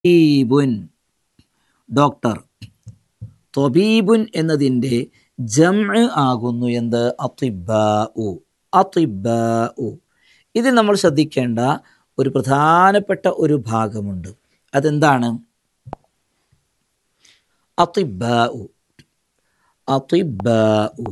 തൊബീബുൻ doctor തൊബീബുൻ എന്നതിൻ്റെ ജംഅ് ആകുന്നു എന്ത് അത്തിബാഉ അത്തിബാഉ ഇതിൽ നമ്മൾ ശ്രദ്ധിക്കേണ്ട ഒരു പ്രധാനപ്പെട്ട ഒരു ഭാഗമുണ്ട് അതെന്താണ് അത്തിബാഉ അത്തിബാഉ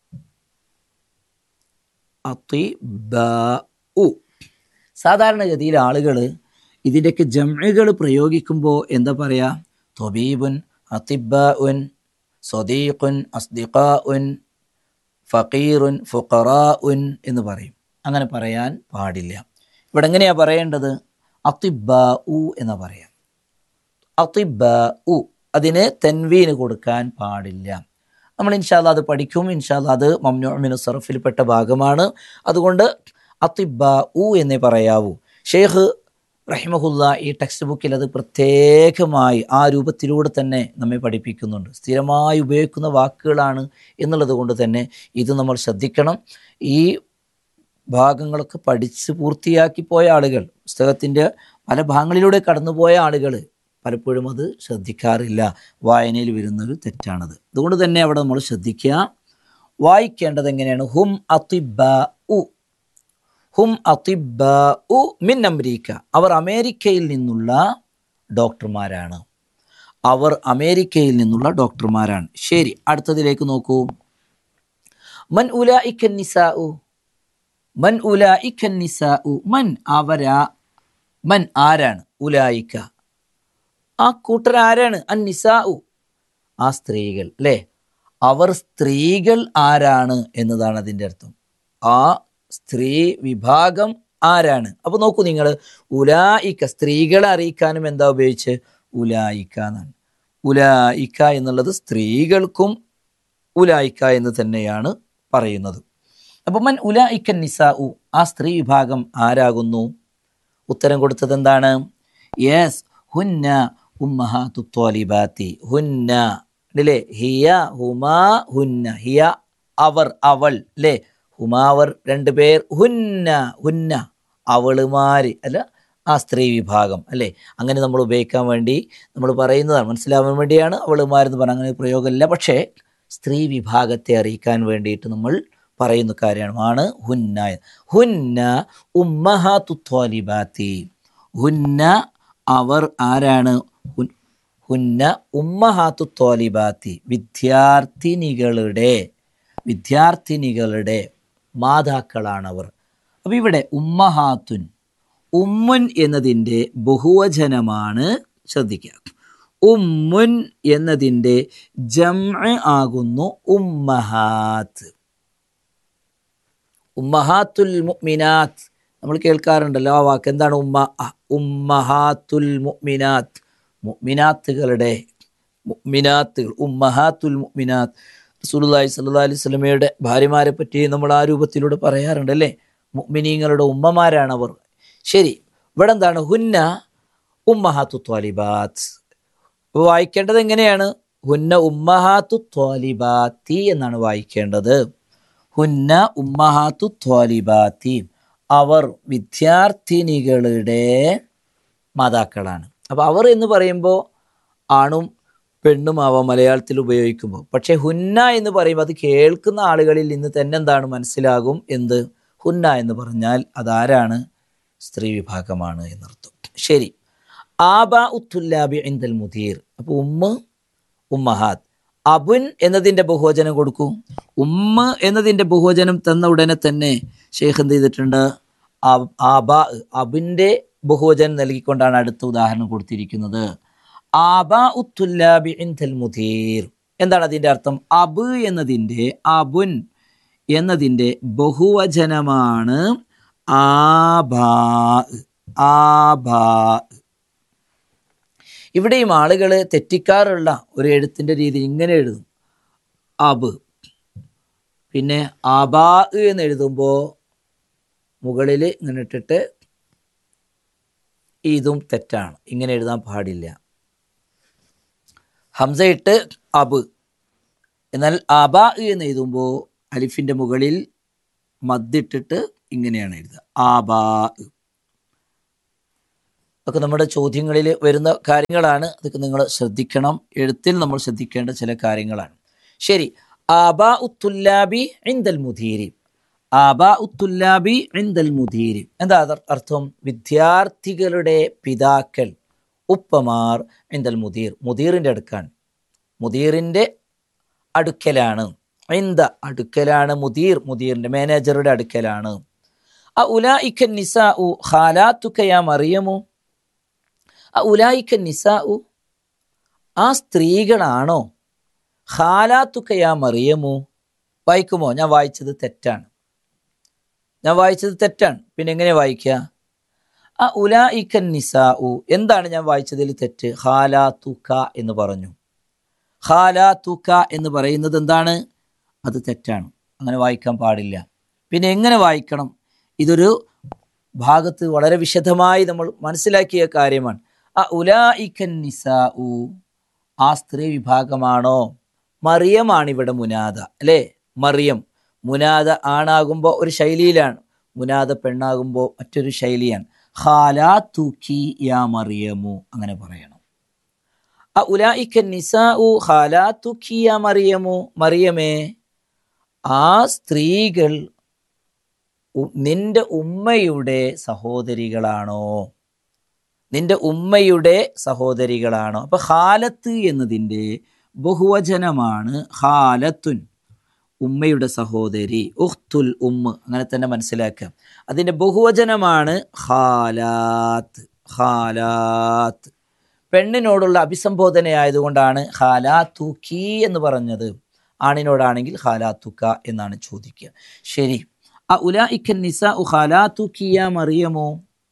അത്തിബാഉ സാധാരണഗതിയിൽ ആളുകൾ ഇതിൻ്റെയൊക്കെ ജംഅകൾ പ്രയോഗിക്കുമ്പോൾ എന്താ പറയുക തൊബീബുൻ അത്തിബാഉൻ സ്വദീഖുൻ അസ്ദിഖാഉൻ ഫക്കീറുൻ ഫുഖറാഉൻ എന്ന് പറയും അങ്ങനെ പറയാൻ പാടില്ല ഇവിടെ എങ്ങനെയാ പറയേണ്ടത് അത്തിബ ഉ എന്ന് പറയാം അത്തിബ ഉ അതിന് തെൻവീന് കൊടുക്കാൻ പാടില്ല നമ്മൾ ഇൻഷാല്ല അത് പഠിക്കും ഇൻഷാല്ല അത് മംനുമിന് സർഫിൽപ്പെട്ട ഭാഗമാണ് അതുകൊണ്ട് അത്തിബ ഉ എന്നേ പറയാവൂ ഷെയ്ഖ് റഹിമഹുല്ല ഈ ടെക്സ്റ്റ് ബുക്കിൽ അത് പ്രത്യേകമായി ആ രൂപത്തിലൂടെ തന്നെ നമ്മെ പഠിപ്പിക്കുന്നുണ്ട് സ്ഥിരമായി ഉപയോഗിക്കുന്ന വാക്കുകളാണ് എന്നുള്ളത് കൊണ്ട് തന്നെ ഇത് നമ്മൾ ശ്രദ്ധിക്കണം ഈ ഭാഗങ്ങളൊക്കെ പഠിച്ച് പൂർത്തിയാക്കി പോയ ആളുകൾ പുസ്തകത്തിൻ്റെ പല ഭാഗങ്ങളിലൂടെ കടന്നുപോയ ആളുകൾ പലപ്പോഴും അത് ശ്രദ്ധിക്കാറില്ല വായനയിൽ വരുന്നൊരു തെറ്റാണത് അതുകൊണ്ട് തന്നെ അവിടെ നമ്മൾ ശ്രദ്ധിക്കുക വായിക്കേണ്ടത് എങ്ങനെയാണ് ഹും അത്തിബ ഉ ഹും അത്തിബ ഉ മിൻ അമേരിക്ക അവർ അമേരിക്കയിൽ നിന്നുള്ള ഡോക്ടർമാരാണ് അവർ അമേരിക്കയിൽ നിന്നുള്ള ഡോക്ടർമാരാണ് ശരി അടുത്തതിലേക്ക് നോക്കൂ മൻ ഉലായിക്കൻ നിസാഉ മൻ ഉലായിക്കൻ നിസാഉ മൻ അവരാ മൻ ആരാണ് ഉലായിക്ക ആ കൂട്ടർ ആരാണ് അൻ നിസാഉ ആ സ്ത്രീകൾ അല്ലേ അവർ സ്ത്രീകൾ ആരാണ് എന്നതാണ് അതിൻ്റെ അർത്ഥം ആ സ്ത്രീ വിഭാഗം ആരാണ് അപ്പോൾ നോക്കൂ നിങ്ങൾ ഉലായിക്ക സ്ത്രീകളെ അറിയിക്കാനും എന്താ ഉപയോഗിച്ച് ഉലായിക്ക എന്നാണ് ഉലായിക്ക എന്നുള്ളത് സ്ത്രീകൾക്കും ഉലായിക്ക എന്ന് തന്നെയാണ് പറയുന്നത് അപ്പം മൻ ഉലായിക്കൻ നിസാഉ ആ സ്ത്രീ വിഭാഗം ആരാകുന്നു ഉത്തരം കൊടുത്തത് എന്താണ് യെസ് ഹുന്ന ഉമ്മഹാത്തു ത്വാലിബാത്തി ഹുന്ന അല്ലേ ഹിയ ഹുമാ ഹുന്ന ഹിയ അവർ അവൾ അല്ലേ ഹുമാവർ രണ്ട് പേർ ഹുന്ന ഹുന്ന അവളുമാര് അല്ല ആ സ്ത്രീ വിഭാഗം അല്ലേ അങ്ങനെ നമ്മൾ ഉപയോഗിക്കാൻ വേണ്ടി നമ്മൾ പറയുന്നതാണ് മനസ്സിലാവാൻ വേണ്ടിയാണ് അവളുമാരെന്ന് പറഞ്ഞ അങ്ങനെ പ്രയോഗമില്ല പക്ഷേ സ്ത്രീ വിഭാഗത്തെ അറിയിക്കാൻ വേണ്ടിയിട്ട് നമ്മൾ പറയുന്ന കാര്യമാണ് ഹുന്ന ഹുന്ന ഉമ്മഹാത്തു ത്വാലിബാത്തി ഹുന്ന അവർ ആരാണ് ഹുൻ- ഹുന്ന ഉമ്മഹാത്തു ത്വാലിബാത്തി വിദ്യാർത്ഥിനികളുടെ വിദ്യാർത്ഥിനികളുടെ മാതാക്കളാണവർ അപ്പം ഇവിടെ ഉമ്മഹാത്തുൻ ഉമ്മുൻ എന്നതിൻ്റെ ബഹുവചനമാണ് ശ്രദ്ധിക്കുക ഉമ്മുൻ എന്നതിൻ്റെ ജംഅ ആകുന്നു ഉമ്മഹാത്ത് ഉമ്മഹാത്തുൽ മുഅ്മിനാത്ത് നമ്മൾ കേൾക്കാറുണ്ടല്ലോ ആ വാക്ക് എന്താണ് ഉമ്മ അഹ് ഉമ്മഹാത്തുൽ മുഅ്മിനാത്ത് മുഅ്മിനാത്തുകളുടെ മുഅ്മിനാത്തുകൾ ഉമ്മഹാത്തുൽ മുഅ്മിനാത്ത് റസൂലുള്ളാഹി സ്വല്ലല്ലാഹി അലൈഹി വസല്ലമയുടെ ഭാര്യമാരെ പറ്റി നമ്മൾ ആ രൂപത്തിലൂടെ പറയാറുണ്ട് അല്ലേ മുഅ്മിനീങ്ങളുടെ ഉമ്മമാരാണ് അവർ ശരി ഇവിടെ എന്താണ് ഹുന്ന ഉമ്മഹാത്തു ത്വാലിബാത്ത് അപ്പോൾ വായിക്കേണ്ടത് എങ്ങനെയാണ് ഹുന്ന ഉമ്മഹാത്തു ത്വാലിബാത്തി എന്നാണ് വായിക്കേണ്ടത് ഹുന്ന ഉമ്മഹാത്തു ത്വാലിബാത്തി അവർ വിദ്യാർത്ഥിനികളുടെ മാതാക്കളാണ് അപ്പോൾ അവർ എന്ന് പറയുമ്പോൾ ആണും പെണ്ണുമാവാം മലയാളത്തിൽ ഉപയോഗിക്കുമ്പോൾ പക്ഷേ ഹുന്ന എന്ന് പറയുമ്പോൾ അത് കേൾക്കുന്ന ആളുകളിൽ ഇന്ന് തന്നെ എന്താണ് മനസ്സിലാകും എന്ത് ഹുന്ന എന്ന് പറഞ്ഞാൽ അതാരാണ് സ്ത്രീ വിഭാഗമാണ് എന്നർത്ഥം ശരി ആബ ഉത്തുല്ലാബി ഇന്ദൽ മുദീർ അപ്പോൾ ഉമ്മ ഉമ്മഹാത്ത് അബുൻ എന്നതിൻ്റെ ബഹുവചനം കൊടുക്കൂ ഉമ്മ എന്നതിൻ്റെ ബഹുവചനം തന്ന ഉടനെ തന്നെ ഷെയ്ഖ് എന്ത് ചെയ്തിട്ടുണ്ട് ആ- ആബ അബിൻ്റെ ബഹുവചനം നൽകിക്കൊണ്ടാണ് അടുത്ത ഉദാഹരണം കൊടുത്തിരിക്കുന്നത് ആബ ഉത്തുല്ലാബി ഇന്ദൽ മുദീർ എന്താണ് അതിൻ്റെ അർത്ഥം അബ് എന്നതിൻ്റെ അബുൻ എന്നതിൻ്റെ ബഹുവചനമാണ് ആബാ ആബാ ഇവിടെയും ആളുകൾ തെറ്റിക്കാറുള്ള ഒരു എഴുത്തിൻ്റെ രീതി ഇങ്ങനെ എഴുതും അബ് പിന്നെ ആബാ എന്ന് എഴുതുമ്പോൾ മുകളിൽ ഇങ്ങനെ ഇട്ടിട്ട് ഇതും തെറ്റാണ് ഇങ്ങനെ എഴുതാൻ പാടില്ല ഹംസ ഇട്ട് അബ് എന്നാൽ ആബാ എന്ന് എഴുതുമ്പോൾ അലിഫിൻ്റെ മുകളിൽ മദ്ദിട്ടിട്ട് ഇങ്ങനെയാണ് എഴുതുക ആബാ ഒക്കെ നമ്മുടെ ചോദ്യങ്ങളിൽ വരുന്ന കാര്യങ്ങളാണ് അതൊക്കെ നിങ്ങൾ ശ്രദ്ധിക്കണം എഴുത്തിൽ നമ്മൾ ശ്രദ്ധിക്കേണ്ട ചില കാര്യങ്ങളാണ് ശരി ആബാ ഉത്തുല്ലാബി ഇന്ദൽ മുധീരി ആബാ ഉത്തുല്ലാബി ഇന്ദൽ മുധീരി എന്താ അത- അർത്ഥം വിദ്യാർത്ഥികളുടെ പിതാക്കൾ ഉപ്പമാർ ഇന്ദൽ മുദീർ മുദീറിൻ്റെ അടുക്കാണ് മുദീറിൻ്റെ അടുക്കലാണ് ഇന്ദ അടുക്കലാണ് മുദീർ മുദീറിൻ്റെ മാനേജറുടെ അടുക്കലാണ് അ ഉലായിക്ക നിസാ ഉ ഖാലാത്തുക്കയാ മറിയമു അ ഉലായിക്ക നിസാ ഉ ആ സ്ത്രീകളാണോ ഖാലാത്തുക്കയാ മറിയമു വായിക്കുമോ ഞാൻ വായിച്ചത് തെറ്റാണ് ഞാൻ വായിച്ചത് തെറ്റാണ് പിന്നെ എങ്ങനെ വായിക്കുക ആ ഉലായിക്കൻ നിസാ ഉ എന്താണ് ഞാൻ വായിച്ചതിൽ തെറ്റ് ഖാലാത്തുക്ക എന്ന് പറഞ്ഞു ഖാലാത്തുക്ക എന്ന് പറയുന്നത് എന്താണ് അത് തെറ്റാണ് അങ്ങനെ വായിക്കാൻ പാടില്ല പിന്നെ എങ്ങനെ വായിക്കണം ഇതൊരു ഭാഗത്ത് വളരെ വിശദമായി നമ്മൾ മനസ്സിലാക്കിയ കാര്യമാണ് ആ ഉലായിക്കൻ നിസാ ഉ ആ സ്ത്രീ വിഭാഗമാണോ മറിയമാണ് ഇവിടെ മുനാദ അല്ലേ മറിയം മുനാദ ആണാകുമ്പോൾ ഒരു ശൈലിയിലാണ് മുനാദ പെണ്ണാകുമ്പോൾ മറ്റൊരു ശൈലിയാണ് ഖാലാത്തുക്കി യാ മറിയമു അങ്ങനെ പറയണം അ ഉലായിക്ക നിസാഉ ഖാലാത്തുക്കി യാ മറിയമു മറിയമേ ആ സ്ത്രീകൾ ഉ- നിന്റെ ഉമ്മയുടെ സഹോദരികളാണോ നിന്റെ ഉമ്മയുടെ സഹോദരികളാണോ അപ്പൊ ഖാലത്ത് എന്നതിൻ്റെ ബഹുവചനമാണ് ഖാലത്തുൻ ഉമ്മയുടെ സഹോദരി ഉഖ്തുൽ ഉമ്മ അങ്ങനെ തന്നെ മനസ്സിലാക്കുക അതിൻ്റെ ബഹുവചനമാണ് ഖാലാത്ത് ഖാലാത്ത് പെണ്ണിനോടുള്ള അഭിസംബോധനയായതുകൊണ്ടാണ് ഖാലാത്തുക്കി എന്ന് പറഞ്ഞത് ആണിനോടാണെങ്കിൽ ഖാലാത്തുക്ക എന്നാണ് ചോദിക്കുക ശരി അ ഉലായിക്കൻ നിസ ഉ ഖാലാത്തുക്കിയ മറിയമോ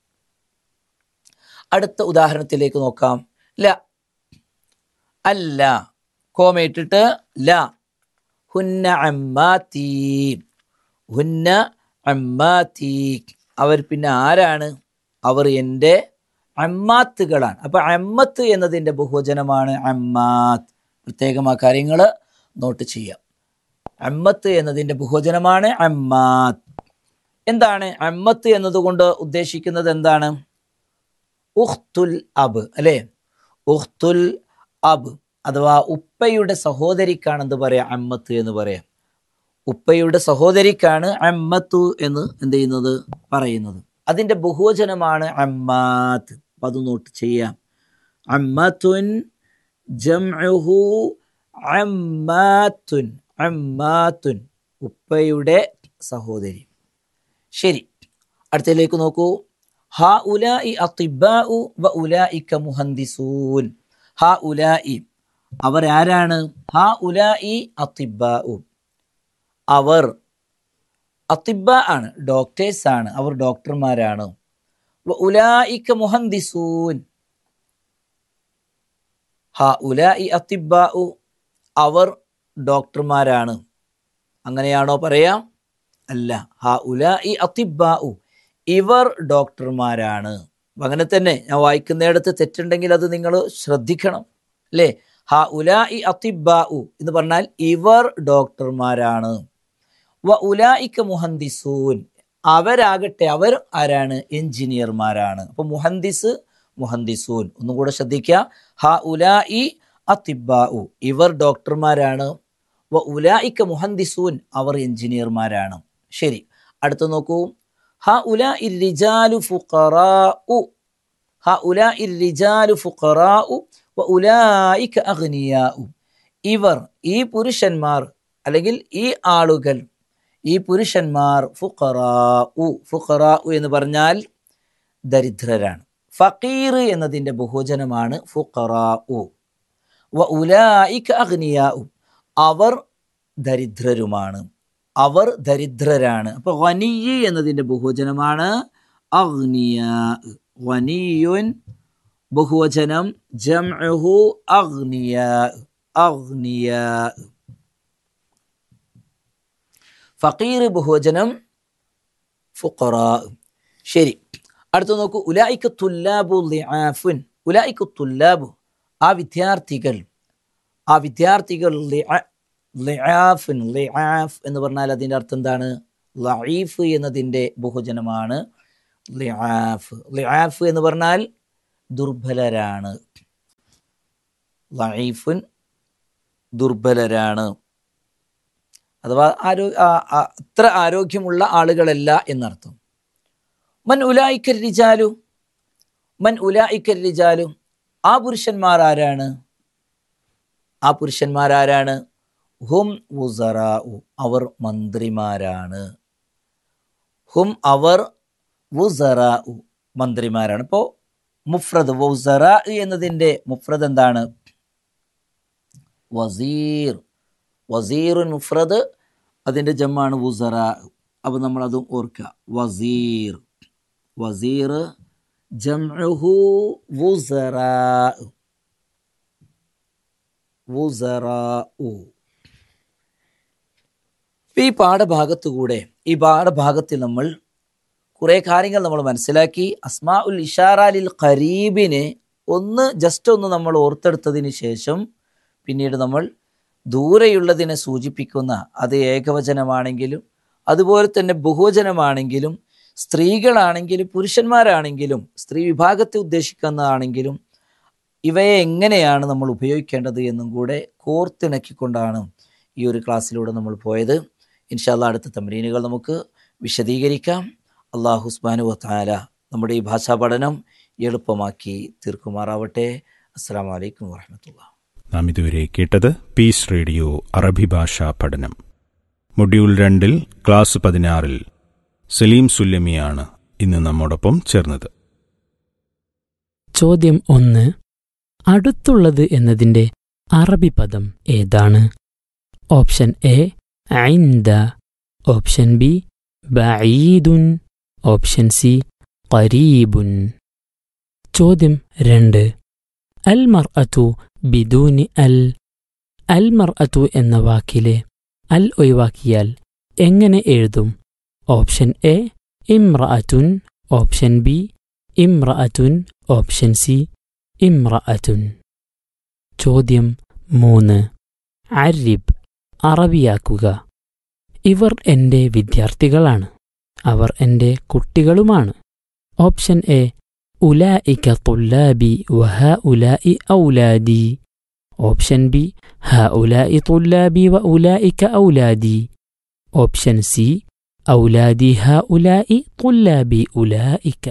അടുത്ത ഉദാഹരണത്തിലേക്ക് നോക്കാം ല അല്ല കോമയിട്ടിട്ട് ല ഹുന്ന അമ്മാത്തി ഹുന്ന അമ്മാത്തി അവർ പിന്നെ ആരാണ് അവർ എൻ്റെ അമ്മാത്തുകളാണ് അപ്പൊ അമ്മത്ത് എന്നതിൻ്റെ ബഹുവചനമാണ് അമ്മാത്ത് പ്രത്യേകം ആ കാര്യങ്ങൾ നോട്ട് ചെയ്യാം അമ്മത്ത് എന്നതിൻ്റെ ബഹുവചനമാണ് അമ്മാത്ത് എന്താണ് അമ്മത്ത് എന്നതുകൊണ്ട് ഉദ്ദേശിക്കുന്നത് എന്താണ് ഉഖ്തുൽ അബ് അല്ലേ ഉഖ്തുൽ അബ് അഥവാ ഉപ്പയുടെ സഹോദരിക്കാണ് എന്ത് പറയാ അമ്മത്ത് എന്ന് പറയാം ഉപ്പയുടെ സഹോദരിക്കാണ് അമ്മത്തു എന്ന് എന്ത് ചെയ്യുന്നത് പറയുന്നത് അതിൻ്റെ ബഹുവചനമാണ് അമ്മാത്ത് അപ്പം അത് നോട്ട് ചെയ്യാം അമ്മത്തുൻ ജംഉഹു അമ്മാത്തുൻ അമ്മാത്തുൻ ഉപ്പയുടെ സഹോദരി ശരി അടുത്തതിലേക്ക് നോക്കൂ ഹ ഉലായി അത്തിബാഉ വ ഉലായിക്ക മുഹന്ദിസൂൻ ഹ ഉലായി അവർ ആരാണ് ഹ ഉലായി അത്തിബാഉ അവർ അത്തിബ ആണ് ഡോക്ടേഴ്സ് ആണ് അവർ ഡോക്ടർമാരാണ് വ ഉലായിക്ക മുഹന്ദിസൂൻ ഹ ഉലായി അത്തിബാഉ അവർ ഡോക്ടർമാരാണ് അങ്ങനെയാണോ പറയാം അല്ല ഹ ഉലായി അത്തിബാഉ ഇവർ ഡോക്ടർമാരാണ് അപ്പൊ അങ്ങനെ തന്നെ ഞാൻ വായിക്കുന്നിടത്ത് തെറ്റുണ്ടെങ്കിൽ അത് നിങ്ങൾ ശ്രദ്ധിക്കണം അല്ലേ ഹ ഉലായി അത്തിബാഉ എന്ന് പറഞ്ഞാൽ ഇവർ ഡോക്ടർമാരാണ് വ ഉലായിക്ക മുഹന്ദിസൂൻ അവരാകട്ടെ അവർ ആരാണ് എഞ്ചിനീയർമാരാണ് അപ്പൊ മുഹന്ദിസ് മുഹന്ദിസൂൻ ഒന്നും കൂടെ ശ്രദ്ധിക്കുക ഹ ഉലായി അത്തിബാഉ ഇവർ ഡോക്ടർമാരാണ് വ ഉലായിക്ക മുഹന്ദിസൂൻ അവർ എഞ്ചിനീയർമാരാണ് ശരി അടുത്ത് നോക്കൂ ഹ ഉലാ ഇരിജാലു ഫുഖറാഉ ഹ ഉലാ ഇരിജാലു ഫുഖറാഉ വ ഉലായിക്ക അഗ്നിയാഉ ഇവർ ഈ പുരുഷന്മാർ അല്ലെങ്കിൽ ഈ ആളുകൾ ഈ പുരുഷന്മാർ ഫുഖറാഉ ഫുഖറാഉ എന്ന് പറഞ്ഞാൽ ദരിദ്രരാണ് ഫക്കീർ എന്നതിൻ്റെ ബഹുവചനമാണ് ഫുഖറാഉ വ ഉലായിക്ക അഗ്നിയാഉ അവർ ദരിദ്രരുമാണ് അവർ ദരിദ്രരാണ് അപ്പൊ വനിയ എന്നതിൻ്റെ ബഹുവചനമാണ് അഗ്നിയ വനിയുൻ ബഹുവചനം ജംഉഹു അഗ്നിയ അഗ്നിയ ഫക്കീർ ബഹുവചനം ഫുഖറാ ശരി അടുത്ത നോക്കൂ ഉലായിക്ക തുല്ലാബു ലിആഫുൻ ഉലായിക്ക തുല്ലാബു ആ വിദ്യാർത്ഥികൾ ആ വിദ്യാർത്ഥികൾ ലിഅ- ലിആഫുൻ ലിആഫ് എന്ന് പറഞ്ഞാൽ അതിൻ്റെ അർത്ഥം എന്താണ് ലഈഫ് എന്നതിൻ്റെ ബഹുജനമാണ് ലിആഫ് ലിആഫ് എന്ന് പറഞ്ഞാൽ ദുർബലരാണ് ലൈഫുൻ ദുർബലരാണ് അഥവാ ആരോ ആ- ആ- അത്ര ആരോഗ്യമുള്ള ആളുകളല്ല എന്നർത്ഥം മൻ ഉലായിക്കർ റിജാലു മൻ ഉലായിക്കർ റിജാലു ആ പുരുഷന്മാർ ആരാണ് ആ പുരുഷന്മാർ ആരാണ് ഹും വുസറാഉ അവർ മന്ത്രിമാരാണ് ഹും അവർ വുസറാഉ മന്ത്രിമാരാണ് ഇപ്പോൾ മുഫ്രദ് വുസറ എന്നതിൻ്റെ മുഫ്രദ് എന്താണ് വസീർ വസീറുൻ മുഫ്രദ് അതിൻ്റെ ജമ്മാണ് വുസറ അപ്പോൾ നമ്മളതും ഓർക്കുക വസീർ വസീർ ജംഉഹു വുസറാ വുസറാഉ ഈ പാഠഭാഗത്തുകൂടെ ഈ പാഠഭാഗത്തിൽ നമ്മൾ കുറേ കാര്യങ്ങൾ നമ്മൾ മനസ്സിലാക്കി അസ്മാ ഉൽ ഇഷാറാലിൽ ഖരീബിനെ ഒന്ന് ജസ്റ്റ് ഒന്ന് നമ്മൾ ഓർത്തെടുത്തതിന് ശേഷം പിന്നീട് നമ്മൾ ദൂരെയുള്ളതിനെ സൂചിപ്പിക്കുന്ന അത് ഏകവചനമാണെങ്കിലും അതുപോലെ തന്നെ ബഹുവചനമാണെങ്കിലും സ്ത്രീകളാണെങ്കിലും പുരുഷന്മാരാണെങ്കിലും സ്ത്രീ വിഭാഗത്തെ ഉദ്ദേശിക്കുന്നതാണെങ്കിലും ഇവയെ എങ്ങനെയാണ് നമ്മൾ ഉപയോഗിക്കേണ്ടത് എന്നും കൂടെ കോർത്തിണക്കിക്കൊണ്ടാണ് ഈ ഒരു ക്ലാസ്സിലൂടെ നമ്മൾ പോയത് ഇൻഷാല്ല അടുത്ത തമ്രീനുകൾ നമുക്ക് വിശദീകരിക്കാം അള്ളാഹു ഉസ്മാനു വത്താല നമ്മുടെ ഈ ഭാഷാ പഠനം എളുപ്പമാക്കി തീർക്കുമാറാവട്ടെ അസ്സാം വലൈക്കും വാഹമത്തുള്ള നാം ഇതുവരെ കേട്ടത് പീസ് റേഡിയോ അറബി ഭാഷാ പഠനം മൊഡ്യൂൾ രണ്ടിൽ ക്ലാസ് പതിനാറിൽ സലീം സുല്ലമിയാണ് ഇന്ന് നമ്മോടൊപ്പം ചേർന്നത് ചോദ്യം ഒന്ന് അടുത്തുള്ളത് എന്നതിന്റെ അറബി പദം ഏതാണ് ഓപ്ഷൻ എ ഐന്ദ ഓപ്ഷൻ ബി ബഈദുൻ ഓപ്ഷൻ സി ഖരീബുൻ ചോദ്യം രണ്ട് അൽ മർഅതു ബിദൂനി അൽ അൽ മർഅതു എന്ന വാക്കിലെ അൽ ഒഴിവാക്കിയാൽ എങ്ങനെ എഴുതും ഓപ്ഷൻ എ ഇമ്രഅത്തുൻ ഓപ്ഷൻ ബി ഇമ്രഅത്തുൻ ഓപ്ഷൻ സി ഇമ്രഅത്തുൻ ചോദ്യം മൂന്ന് അരിബ് അറബിയാക്കുക ഇവർ എൻ്റെ വിദ്യാർത്ഥികളാണ് അവർ എൻ്റെ കുട്ടികളുമാണ് ഓപ്ഷൻ എ ഉലായിക തുല്ലാബി വഹ ഉലായി ഔലാദി ഓപ്ഷൻ ബി ഹ ഉലായി തുല്ലാബി വ ഉലായിക ഔലാദി ഓപ്ഷൻ സി ഔലാദി ഹ ഉലായി തുല്ലാബി ഉലായിക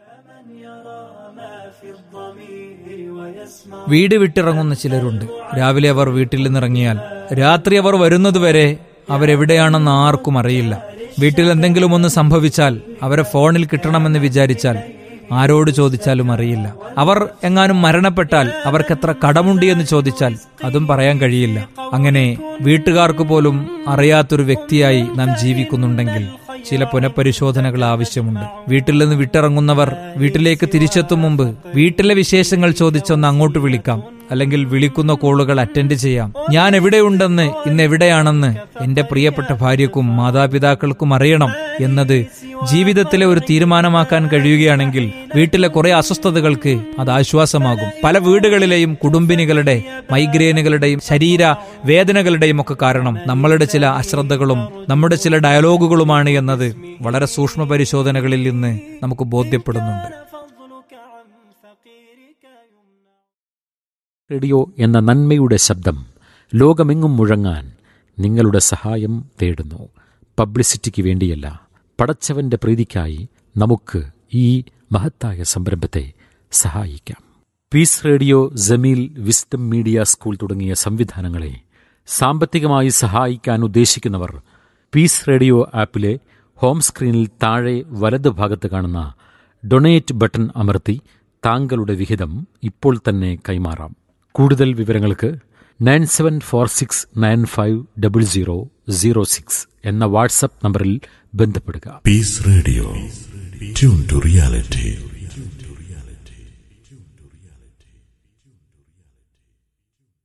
വീട് വിട്ടിറങ്ങുന്ന ചിലരുണ്ട് രാവിലെ അവർ വീട്ടിൽ നിന്നിറങ്ങിയാൽ രാത്രി അവർ വരുന്നതുവരെ അവരെവിടെയാണെന്ന് ആർക്കും അറിയില്ല വീട്ടിൽ എന്തെങ്കിലും ഒന്ന് സംഭവിച്ചാൽ അവരെ ഫോണിൽ കിട്ടണമെന്ന് വിചാരിച്ചാൽ ആരോട് ചോദിച്ചാലും അറിയില്ല അവർ എങ്ങാനും മരണപ്പെട്ടാൽ അവർക്ക് എത്ര കടമുണ്ട് എന്ന് ചോദിച്ചാൽ അതും പറയാൻ കഴിയില്ല അങ്ങനെ വീട്ടുകാർക്ക് പോലും അറിയാത്തൊരു വ്യക്തിയായി നാം ജീവിക്കുന്നുണ്ടെങ്കിൽ ചില പുനഃപരിശോധനകൾ ആവശ്യമുണ്ട് വീട്ടിൽ നിന്ന് വിട്ടിറങ്ങുന്നവർ വീട്ടിലേക്ക് തിരിച്ചെത്തും മുമ്പ് വീട്ടിലെ വിശേഷങ്ങൾ ചോദിച്ചൊന്ന് അങ്ങോട്ട് വിളിക്കാം അല്ലെങ്കിൽ വിളിക്കുന്ന കോളുകൾ അറ്റൻഡ് ചെയ്യാം ഞാൻ എവിടെയുണ്ടെന്ന് ഇന്ന് എവിടെയാണെന്ന് എന്റെ പ്രിയപ്പെട്ട ഭാര്യക്കും മാതാപിതാക്കൾക്കും അറിയണം എന്നത് ജീവിതത്തിലെ ഒരു തീരുമാനമാക്കാൻ കഴിയുകയാണെങ്കിൽ വീട്ടിലെ കുറെ അസ്വസ്ഥതകൾക്ക് അത് ആശ്വാസമാകും പല വീടുകളിലെയും കുടുംബിനികളുടെ മൈഗ്രെയിനുകളുടെയും ശരീര വേദനകളുടെയും ഒക്കെ കാരണം നമ്മളുടെ ചില അശ്രദ്ധകളും നമ്മുടെ ചില ഡയലോഗുകളുമാണ് എന്നത് വളരെ സൂക്ഷ്മ പരിശോധനകളിൽ നിന്ന് നമുക്ക് ബോധ്യപ്പെടുന്നുണ്ട് റേഡിയോ എന്ന നന്മയുടെ ശബ്ദം ലോകമെങ്ങും മുഴങ്ങാൻ നിങ്ങളുടെ സഹായം തേടുന്നു പബ്ലിസിറ്റിക്ക് വേണ്ടിയല്ല പടച്ചവന്റെ പ്രീതിക്കായി നമുക്ക് ഈ മഹത്തായ സംരംഭത്തെ സഹായിക്കാം peace radio Jameel wisdom media school തുടങ്ങിയ സംവിധാനങ്ങളെ സാമ്പത്തികമായി സഹായിക്കാൻ ഉദ്ദേശിക്കുന്നവർ പീസ് റേഡിയോ ആപ്പിലെ ഹോം സ്ക്രീനിൽ താഴെ വലത് ഭാഗത്ത് കാണുന്ന ഡൊണേറ്റ് ബട്ടൺ അമർത്തി താങ്കളുടെ വിഹിതം ഇപ്പോൾ തന്നെ കൈമാറാം കൂടുതൽ വിവരങ്ങൾക്ക് nine seven four six nine five double zero zero six എന്ന വാട്സപ്പ് നമ്പറിൽ ബന്ധപ്പെടുക Peace Radio. Tune to reality.